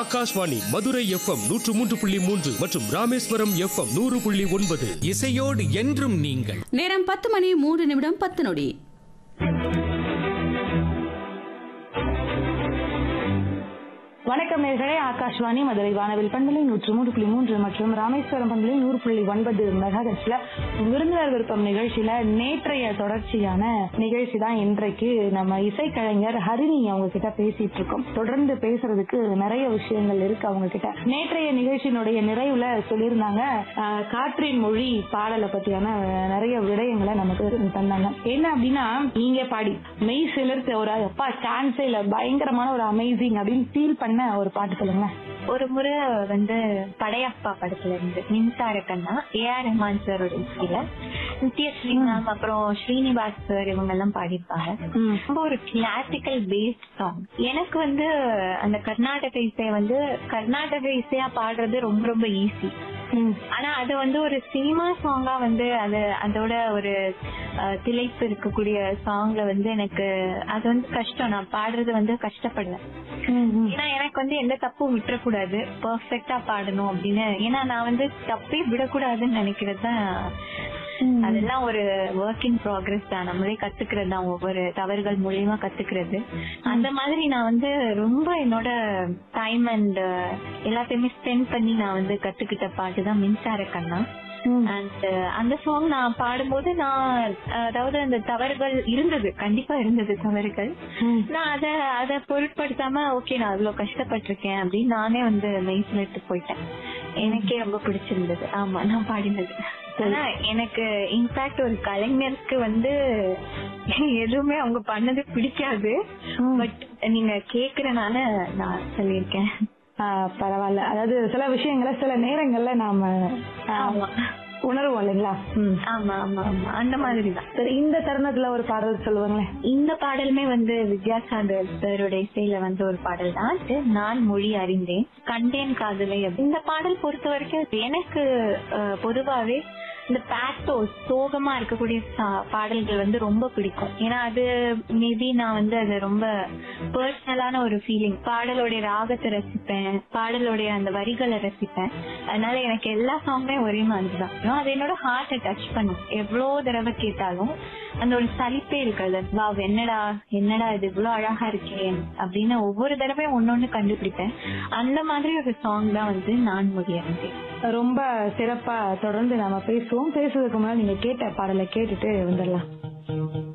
Akashvani Madurai FM நூற்று மூன்று புள்ளி மூன்று மற்றும் ராமேஸ்வரம் எஃப்எம் நூறு புள்ளி ஒன்பது இசையோடு என்றும் நீங்கள் நேரம் பத்து மணி மூன்று நிமிடம் பத்து நொடி வணக்கம் நேர்களே ஆகாஷ்வாணி மதுரை வானவில் பண்பலை நூற்று மூன்று புள்ளி மூன்று மற்றும் ராமேஸ்வரம் பண்பலை நூறு புள்ளி ஒன்பது மெகாஹெட்ஸ்ல விருந்தினர் விருப்பம் நிகழ்ச்சியில நேற்றைய தொடர்ச்சியான நிகழ்ச்சி தான் இன்றைக்கு நம்ம இசைக்கலைஞர் ஹரிணி அவங்க கிட்ட பேசிட்டு இருக்கோம் தொடர்ந்து பேசுறதுக்கு நிறைய விஷயங்கள் இருக்கு அவங்க கிட்ட நேற்றைய நிகழ்ச்சியினுடைய நிறைவுல சொல்லியிருந்தாங்க ஆஹ், காற்றின் மொழி பாடலை பத்தியான நிறைய விடயங்களை நமக்கு தந்தாங்க என்ன அப்படின்னா நீங்க பாடி மெய் சிலிர்த்து ஒரு அப்பா சான்ஸே இல்ல பயங்கரமான ஒரு அமேசிங் அப்படின்னு ஃபீல் பண்ண ஒரு பாட்டு சொல்லுங்களேன் ஒரு முறை வந்து படையப்பா படத்துல இருந்து மின்சார கண்ணா ஏஆர் ரஹ்மான் சாரோட இசையில நித்யஸ்ரீ மேம் அப்புறம் ஸ்ரீனிவாஸ் சார் இவங்க எல்லாம் பாடியிருப்பாங்க ரொம்ப ஒரு கிளாசிக்கல் பேஸ்ட் சாங் எனக்கு வந்து அந்த கர்நாடக இசையை வந்து கர்நாடக இசையா பாடுறது ரொம்ப ரொம்ப ஈஸி ஆனா அது வந்து ஒரு சினிமா சாங்கா வந்து அது அதோட ஒரு அஹ், திளைப்பு இருக்கக்கூடிய சாங்ல வந்து எனக்கு அது வந்து கஷ்டம் நான் பாடுறது வந்து கஷ்டப்படுவேன் ஏன்னா எனக்கு வந்து எந்த தப்பும் விட்டுறக்கூடாது பெர்ஃபெக்ட்டா பாடணும் அப்படின்னு ஏன்னா நான் வந்து தப்பே விடக்கூடாதுன்னு நினைக்கிறது தான் அதெல்லாம் ஒரு ஒர்க் இன் ப்ராக்ரஸ் தான் நம்மளே கத்துக்கிறது தான் ஒவ்வொரு தவறுகள் மூலியமா கத்துக்கிறது அந்த மாதிரி நான் வந்து ரொம்ப என்னோட டைம் அண்ட் எல்லாத்தையுமே ஸ்பெண்ட் பண்ணி நான் வந்து கத்துக்கிட்ட பாட்டு தான் மின்சார கண்ணா அண்ட் அந்த சாங் நான் பாடும்போது நான் அஹ், அதாவது அந்த தவறுகள் இருந்தது கண்டிப்பா இருந்தது தவறுகள் நான் அத அத பொருட்படுத்தாம ஓகே நான் அவ்வளவு கஷ்டப்பட்டிருக்கேன் அப்படின்னு நானே வந்து மெய்சில் எடுத்து போயிட்டேன் எனக்கே ரொம்ப பிடிச்சிருந்தது ஆமா நான் பாடினது ஆனா எனக்கு இன்ஃபேக்ட் ஒரு கலைஞருக்கு வந்து எதுவுமே அவங்க பண்ணது பிடிக்காது பட் நீங்க கேக்குறனால நான் சொல்லியிருக்கேன் ஆஹ் பரவாயில்ல அதாவது சில விஷயங்களை சில நேரங்கள்ல நாம ஆஹ், ஆமா உணர்வோம் இல்லைங்களா ம். ஆமா ஆமா ஆமா அந்த மாதிரி தான் சரி இந்த தருணத்துல ஒரு பாடல் சொல்லுவாங்களேன் இந்த பாடலுமே வந்து வித்யாசாகர் சாரோட இசையில வந்து ஒரு பாடல் தான் இது நான் மொழி அறிந்தேன் கண்டேன் காதலை அப்படி. இந்த பாடல் பொறுத்த வரைக்கும் எனக்கு அஹ், பொதுவாவே இந்த பேட்டோ சோகமா இருக்கக்கூடிய சா- பாடல்கள் வந்து ரொம்ப பிடிக்கும் ஏன்னா அது மேபி நான் வந்து அது ரொம்ப பர்சனலான ஒரு ஃபீலிங் பாடலோடைய ராகத்தை ரசிப்பேன் பாடலோடைய அந்த வரிகளை ரசிப்பேன் அதனால எனக்கு எல்லா சாங்குமே ஒரே மாதிரி தான் அது என்னோட ஹார்ட்டை டச் பண்ணும் எவ்வளோ தடவை கேட்டாலும் அந்த ஒரு சலிப்பே இருக்காது வா என்னடா என்னடா இது இவ்வளவு அழகா இருக்கே அப்படின்னு ஒவ்வொரு தடவையும் ஒன்னொன்னு கண்டுபிடிப்பேன் அந்த மாதிரி ஒரு சாங் தான் வந்து நான் முடியாது ரொம்ப சிறப்பா தொடர்ந்து நாம பேசுவோம் பேசுறதுக்கு முன்னாடி நீங்க கேட்ட பாடலை கேட்டுட்டு வந்துடலாம்